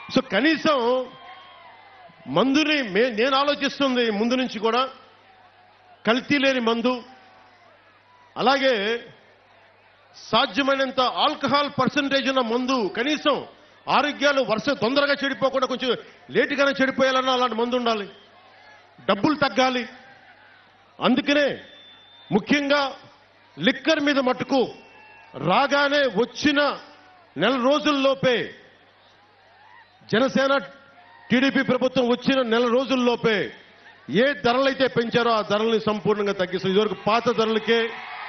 so కనీసం మందుని మే నేను ఆలోచిస్తుంది ముందు నుంచి కూడా కల్తీ లేని మందు అలాగే సాధ్యమైనంత ఆల్కహాల్ పర్సంటేజ్ ఉన్న మందు కనీసం ఆరోగ్యాలు వరుస తొందరగా చెడిపోకుండా కొంచెం లేటుగానే చెడిపోయాలన్నా అలాంటి మందు ఉండాలి డబ్బులు తగ్గాలి అందుకనే ముఖ్యంగా లిక్కర్ మీద మట్టుకు రాగానే వచ్చిన నెల రోజుల్లోపే జనసేన టీడీపీ ప్రభుత్వం వచ్చిన నెల రోజుల్లోపే ఏ ధరలైతే పెంచారో ఆ ధరల్ని సంపూర్ణంగా తగ్గిస్తుంది ఇదివరకు పాత ధరలకే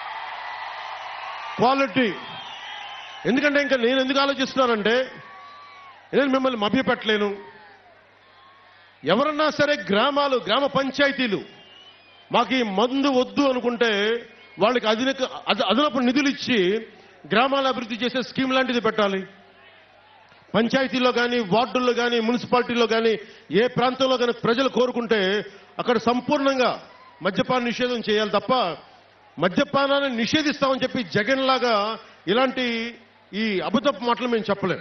క్వాలిటీ ఎందుకంటే ఇంకా నేను ఎందుకు ఆలోచిస్తున్నానంటే నేను మిమ్మల్ని మభ్యపెట్టలేను ఎవరన్నా సరే గ్రామాలు గ్రామ పంచాయతీలు మాకు ఈ మందు వద్దు అనుకుంటే వాళ్ళకి అధినక అద- అదనపు నిధులు ఇచ్చి గ్రామాల అభివృద్ధి చేసే స్కీమ్ లాంటిది పెట్టాలి పంచాయతీలో కానీ వార్డుల్లో కానీ మున్సిపాలిటీలో కానీ ఏ ప్రాంతంలో కానీ ప్రజలు కోరుకుంటే అక్కడ సంపూర్ణంగా మద్యపాన నిషేధం చేయాలి తప్ప మద్యపానాన్ని నిషేధిస్తామని చెప్పి జగన్ లాగా ఇలాంటి ఈ అబద్ధపు మాటలు మేము చెప్పలేం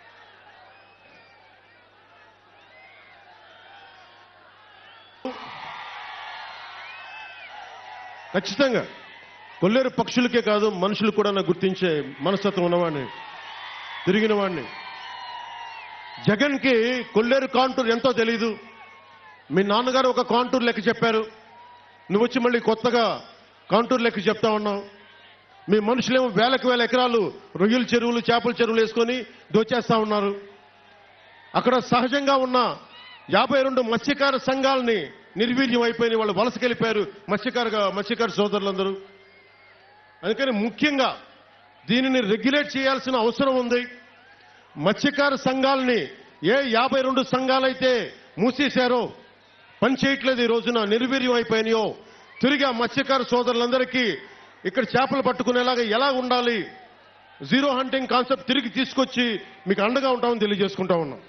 ఖచ్చితంగా కొల్లేరు పక్షులకే కాదు మనుషులు కూడా నాకు గుర్తించే మనస్తత్వం ఉన్నవాడిని తిరిగిన వాడిని జగన్కి కొల్లేరు కాంటూర్ ఎంతో తెలీదు మీ నాన్నగారు ఒక కాంటూర్ లెక్క చెప్పారు నువ్వు వచ్చి మళ్ళీ కొత్తగా కాంటూర్ లెక్క చెప్తా ఉన్నావు మీ మనుషులేమో వేలకు వేల ఎకరాలు రొయ్యల చెరువులు చేపల చెరువులు వేసుకొని దోచేస్తా ఉన్నారు అక్కడ సహజంగా ఉన్న యాభై రెండు మత్స్యకార సంఘాలని నిర్వీర్యం అయిపోయిన వాళ్ళు వలసకెళ్ళిపోయారు మత్స్యకారుగా మత్స్యకార సోదరులందరూ అందుకని ముఖ్యంగా దీనిని రెగ్యులేట్ చేయాల్సిన అవసరం ఉంది మత్స్యకార సంఘాలని ఏ యాభై రెండు సంఘాలైతే మూసేశారో పని చేయట్లేదు ఈ రోజున నిర్వీర్యం అయిపోయినాయో తిరిగి ఆ మత్స్యకార సోదరులందరికీ ఇక్కడ చేపలు పట్టుకునేలాగా ఎలా ఉండాలి జీరో హంటింగ్ కాన్సెప్ట్ తిరిగి తీసుకొచ్చి మీకు అండగా ఉంటామని తెలియజేసుకుంటా ఉన్నాం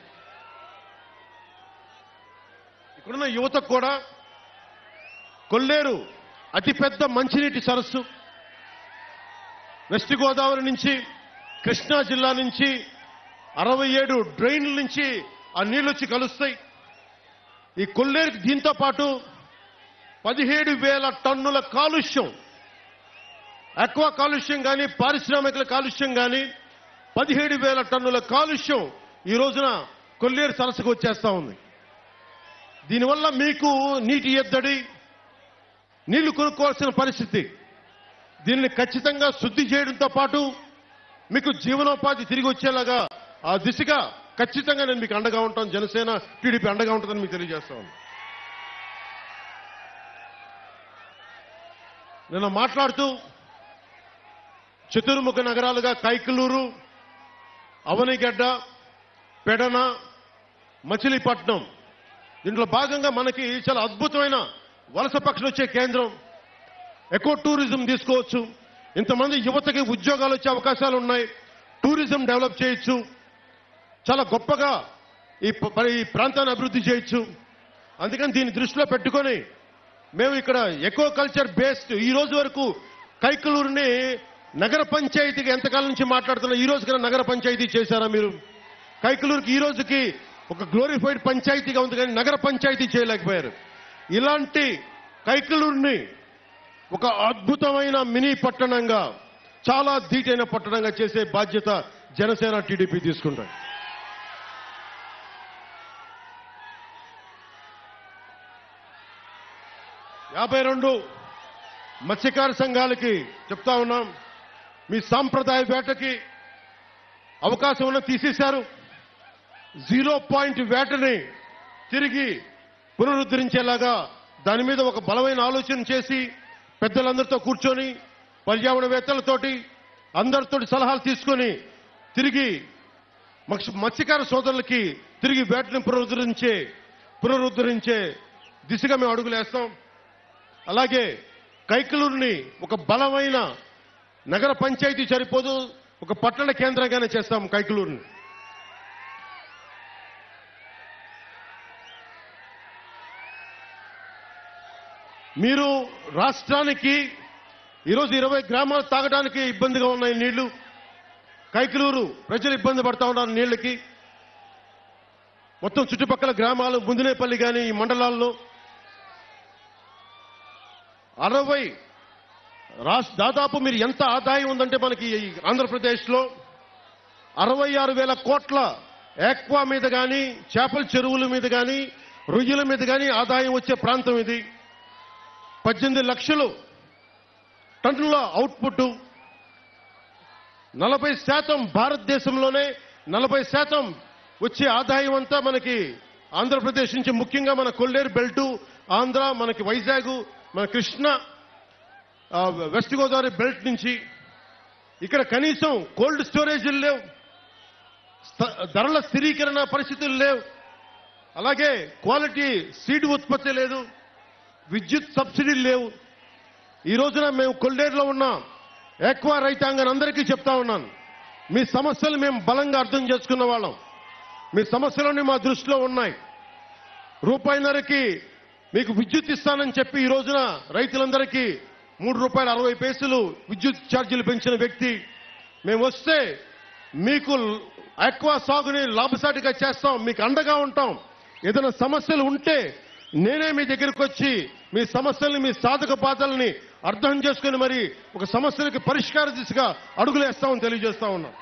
ఇక్కడున్న యువతకు కూడా కొల్లేరు అతిపెద్ద మంచినీటి సరస్సు వెస్ట్ గోదావరి నుంచి కృష్ణా జిల్లా నుంచి అరవై ఏడు డ్రైన్ల నుంచి ఆ నీళ్లు వచ్చి కలుస్తాయి ఈ కొల్లేరుకి దీంతో పాటు పదిహేడు వేల టన్నుల కాలుష్యం ఎక్కువ కాలుష్యం కానీ పారిశ్రామికల కాలుష్యం కానీ పదిహేడు వేల టన్నుల కాలుష్యం ఈ రోజున కొల్లేరు సరస్సుకు వచ్చేస్తా ఉంది దీనివల్ల మీకు నీటి ఎద్దడి నీళ్లు కొనుక్కోవాల్సిన పరిస్థితి దీనిని ఖచ్చితంగా శుద్ధి చేయడంతో పాటు మీకు జీవనోపాధి తిరిగి వచ్చేలాగా ఆ దిశగా ఖచ్చితంగా నేను మీకు అండగా ఉంటాను జనసేన టీడీపీ అండగా ఉంటుందని మీకు తెలియజేస్తాను నిన్న మాట్లాడుతూ చతుర్ముఖ నగరాలుగా కైకలూరు అవనిగడ్డ పెడన మచిలీపట్నం దీంట్లో భాగంగా మనకి చాలా అద్భుతమైన వలస పక్షులు వచ్చే కేంద్రం ఎకో టూరిజం తీసుకోవచ్చు ఇంతమంది యువతకి ఉద్యోగాలు వచ్చే అవకాశాలు ఉన్నాయి టూరిజం డెవలప్ చేయొచ్చు చాలా గొప్పగా ఈ ప- మరి ఈ ప్రాంతాన్ని అభివృద్ధి చేయొచ్చు అందుకని దీన్ని దృష్టిలో పెట్టుకొని మేము ఇక్కడ ఎకో కల్చర్ బేస్డ్ ఈ రోజు వరకు కైకలూరుని నగర పంచాయతీకి ఎంతకాలం నుంచి మాట్లాడుతున్నా ఈ రోజు కన్నా నగర పంచాయతీ చేశారా మీరు కైకలూరుకి ఈ రోజుకి ఒక గ్లోరిఫైడ్ పంచాయతీగా ఉంది కానీ నగర పంచాయతీ చేయలేకపోయారు ఇలాంటి కైకలూరుని ఒక అద్భుతమైన మినీ పట్టణంగా చాలా ధీటైన పట్టణంగా చేసే బాధ్యత జనసేన టీడీపీ తీసుకుంటాయి యాభై రెండు మత్స్యకార సంఘాలకి చెప్తా ఉన్నాం మీ సాంప్రదాయ వేటకి అవకాశం ఉన్న తీసేశారు జీరో పాయింట్ వేటని తిరిగి పునరుద్ధరించేలాగా దాని మీద ఒక బలమైన ఆలోచన చేసి పెద్దలందరితో కూర్చొని పర్యావరణవేత్తలతోటి అందరితోటి సలహాలు తీసుకొని తిరిగి మత్స్య- మత్స్యకార సోదరులకి తిరిగి వేటని పునరుద్ధరించే పునరుద్ధరించే దిశగా మేము అడుగులేస్తాం అలాగే కైకలూరుని ఒక బలమైన నగర పంచాయతీ సరిపోదు ఒక పట్టణ కేంద్రంగానే చేస్తాం కైకలూరుని మీరు రాష్ట్రానికి ఈరోజు ఇరవై గ్రామాలు తాగడానికి ఇబ్బందిగా ఉన్నాయి నీళ్లు కైకలూరు ప్రజలు ఇబ్బంది పడతా ఉన్నారు నీళ్లకి మొత్తం చుట్టుపక్కల గ్రామాలు ముందినేపల్లి కానీ ఈ మండలాల్లో అరవై రాష్ట్ర దాదాపు మీరు ఎంత ఆదాయం ఉందంటే మనకి ఈ ఆంధ్రప్రదేశ్లో అరవై ఆరు వేల కోట్ల ఏక్వా మీద కానీ చేపల చెరువుల మీద కానీ రొయ్యల మీద కానీ ఆదాయం వచ్చే ప్రాంతం ఇది పద్దెనిమిది లక్షలు టన్నుల అవుట్పుట్ నలభై శాతం భారతదేశంలోనే నలభై శాతం వచ్చే ఆదాయం అంతా మనకి ఆంధ్రప్రదేశ్ నుంచి ముఖ్యంగా మన కొల్లేరు బెల్టు ఆంధ్ర మనకి వైజాగ్ మన కృష్ణ ఆ, వెస్ట్ గోదావరి బెల్ట్ నుంచి ఇక్కడ కనీసం కోల్డ్ స్టోరేజీలు లేవు స్థ- ధరల స్థిరీకరణ పరిస్థితులు లేవు అలాగే క్వాలిటీ సీడ్ ఉత్పత్తి లేదు విద్యుత్ సబ్సిడీలు లేవు ఈ రోజున మేము కొల్లేరులో ఉన్న ఎక్వా రైతాంగాన్ని అందరికీ చెప్తా ఉన్నాను మీ సమస్యలు మేము బలంగా అర్థం చేసుకున్న వాళ్ళం మీ సమస్యలన్నీ మా దృష్టిలో ఉన్నాయి రూపాయిన్నరకి మీకు విద్యుత్ ఇస్తానని చెప్పి ఈ రోజున రైతులందరికీ మూడు రూపాయల అరవై పైసలు విద్యుత్ ఛార్జీలు పెంచిన వ్యక్తి మేము వస్తే మీకు ఎక్కువ సాగుని లాభసాటిగా చేస్తాం మీకు అండగా ఉంటాం ఏదైనా సమస్యలు ఉంటే నేనే మీ దగ్గరికి వచ్చి మీ సమస్యల్ని మీ సాధక బాధల్ని అర్థం చేసుకుని మరి ఒక సమస్యలకి పరిష్కార దిశగా అడుగులేస్తామని తెలియజేస్తా ఉన్నాం